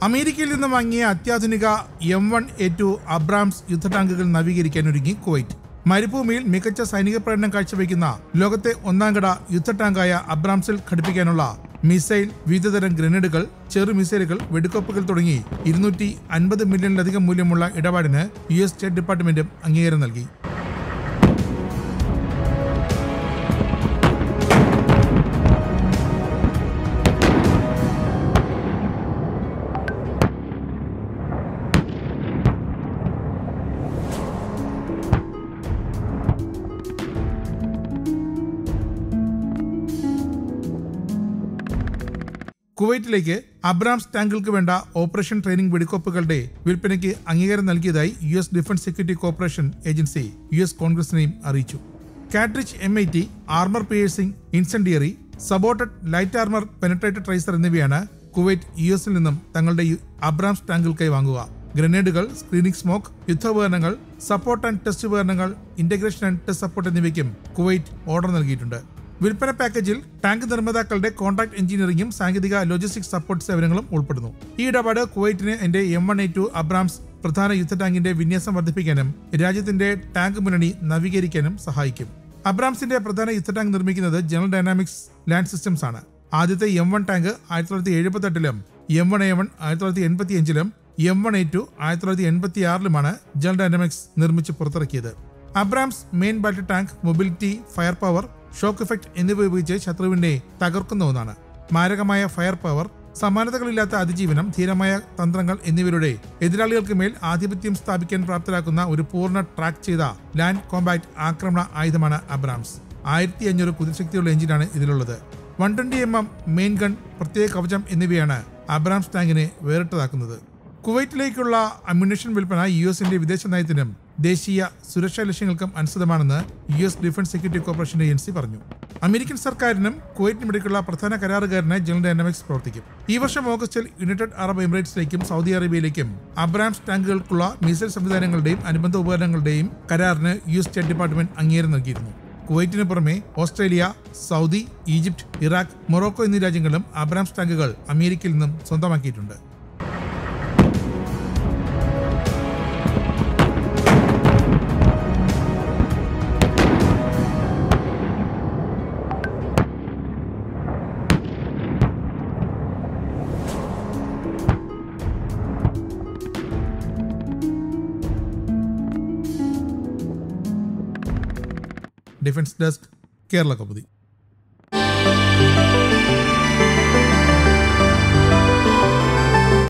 അമേരിക്കയിൽ നിന്ന് വാങ്ങിയ അത്യാധുനിക M one A two Abrams യുദ്ധ ടാങ്കുകൾ നവീകരിക്കാൻ ഒരുങ്ങി കുവൈറ്റ് മരുഭൂമിയിൽ മികച്ച സൈനിക പ്രകടനം കാഴ്ചവെക്കുന്ന ലോകത്തെ ഒന്നാം കട യുദ്ധ ടാങ്കായ അബ്രാംസിൽ ഘടിപ്പിക്കാനുള്ള മിസൈൽ വിവിധതരം ഗ്രനേഡുകൾ ചെറു മിസൈലുകൾ വെടിക്കോപ്പുകൾ തുടങ്ങി ഇരുന്നൂറ്റി അൻപത് മില്യണിലധികം മൂല്യമുള്ള ഇടപാടിന് യു എസ് സ്റ്റേറ്റ് ഡിപ്പാർട്ട്മെന്റും അംഗീകാരം നൽകി കുവൈറ്റിലേക്ക് അബ്രാംസ് ടാങ്കുകൾക്ക് വേണ്ട ഓപ്പറേഷൻ ട്രെയിനിംഗ് വെടിക്കോപ്പുകളുടെ വിൽപ്പനയ്ക്ക് അംഗീകാരം നൽകിയതായി U S defence security corporation Agency U S കോൺഗ്രസിനെയും അറിയിച്ചു cartridge M I T armour piercing incendiary saboted light armour penetrated tracer എന്നിവയാണ് കുവൈറ്റ് യു എസിൽ നിന്നും തങ്ങളുടെ യു- അബ്രാംസ് ടാങ്കുകൾക്കായി വാങ്ങുക ഗ്രനേഡുകൾ സ്ക്രീനിംഗ് സ്മോക്ക് യുദ്ധോപകരണങ്ങൾ സപ്പോർട്ട് ആൻഡ് ടെസ്റ്റ് ഉപകരണങ്ങൾ ഇന്റഗ്രേഷൻ ആൻഡ് ടെസ്റ്റ് സപ്പോർട്ട് എന്നിവയ്ക്കും കുവൈറ്റ് ഓർഡർ നൽകിയിട്ടുണ്ട് വിൽപ്പന പാക്കേജിൽ ടാങ്ക് നിർമ്മാതാക്കളുടെ കോൺട്രാക്ട് എഞ്ചിനീയറിംഗും സാങ്കേതിക ലോജിസ്റ്റിക്സ് സപ്പോർട്ട് സേവനങ്ങളും ഉൾപ്പെടുന്നു ഈ ഇടപാട് കുവൈറ്റിന് എന്റെ M one A two Abrams പ്രധാന യുദ്ധ ടാങ്കിന്റെ വിന്യാസം വർദ്ധിപ്പിക്കാനും രാജ്യത്തിന്റെ ടാങ്ക് മുന്നണി നവീകരിക്കാനും സഹായിക്കും അബ്രാംസിന്റെ പ്രധാന യുദ്ധ ടാങ്ക് നിർമ്മിക്കുന്നത് ജനറൽ ഡൈനാമിക്സ് ലാൻഡ് സിസ്റ്റംസ് ആണ് ആദ്യത്തെ എം വൺ ടാങ്ക് ആയിരത്തി തൊള്ളായിരത്തി എഴുപത്തെട്ടിലും എം വൺ എ വൺ ആയിരത്തി തൊള്ളായിരത്തി എൺപത്തി അഞ്ചിലും എം വൺ എ ടു ആയിരത്തി തൊള്ളായിരത്തി എൺപത്തി ആറിലുമാണ് ജനറൽ ഡൈനാമിക്സ് നിർമ്മിച്ച് പുറത്തിറക്കിയത് Abrams main battle tank mobility firepower shock effect എന്നിവ ഉപയോഗിച്ച് ശത്രുവിനെ തകർക്കുന്ന ഒന്നാണ് മാരകമായ ഫയർ പവർ സമാനതകളില്ലാത്ത അതിജീവനം ധീരമായ തന്ത്രങ്ങൾ എന്നിവരുടെ എതിരാളികൾക്ക് മേൽ ആധിപത്യം സ്ഥാപിക്കാൻ പ്രാപ്തരാക്കുന്ന ഒരു പൂർണ്ണ ട്രാക്ക് ചെയ്ത ലാൻഡ് കോമ്പാക്ട് ആക്രമണ ആയുധമാണ് അബ്രാംസ് ആയിരത്തി അഞ്ഞൂറ് കുതിശക്തിയുള്ള എഞ്ചിനാണ് ഇതിലുള്ളത് one twenty M M main gun പ്രത്യേക കവചം എന്നിവയാണ് അബ്രാംസ് ടാങ്കിനെ വേറിട്ടതാക്കുന്നത് കുവൈറ്റിലേക്കുള്ള അമ്യുണേഷൻ വിൽപ്പന യു എസിന്റെ വിദേശ നയത്തിനും ദേശീയ സുരക്ഷാ ലക്ഷ്യങ്ങൾക്കും അനുസൃതമാണെന്ന് U S defence security corporation agency പറഞ്ഞു അമേരിക്കൻ സർക്കാരിനും കുവൈറ്റിനുമിടയ്ക്കുള്ള പ്രധാന കരാറുകാരന് ജനറൽ ഡൈനാമിക്സ് പ്രവർത്തിക്കും ഈ വർഷം ഓഗസ്റ്റിൽ യുണൈറ്റഡ് അറബ് എമിറേറ്റ്സിലേക്കും സൗദി അറേബ്യയിലേക്കും അബ്രാംസ് ടാങ്കുകൾക്കുള്ള മിസൈൽ സംവിധാനങ്ങളുടെയും അനുബന്ധ ഉപകരണങ്ങളുടെയും കരാറിന് യു എസ് സ്റ്റേറ്റ് ഡിപ്പാർട്ട്മെന്റ് അംഗീകാരം നൽകിയിരുന്നു കുവൈറ്റിന് പുറമെ Australia Saudi Egypt Iraq Morocco എന്നീ രാജ്യങ്ങളും അബ്രാംസ് ടാങ്കുകൾ അമേരിക്കയിൽ നിന്നും സ്വന്തമാക്കിയിട്ടുണ്ട് ഡിഫൻസ് ഡെസ്ക് കേരള കൗമുദി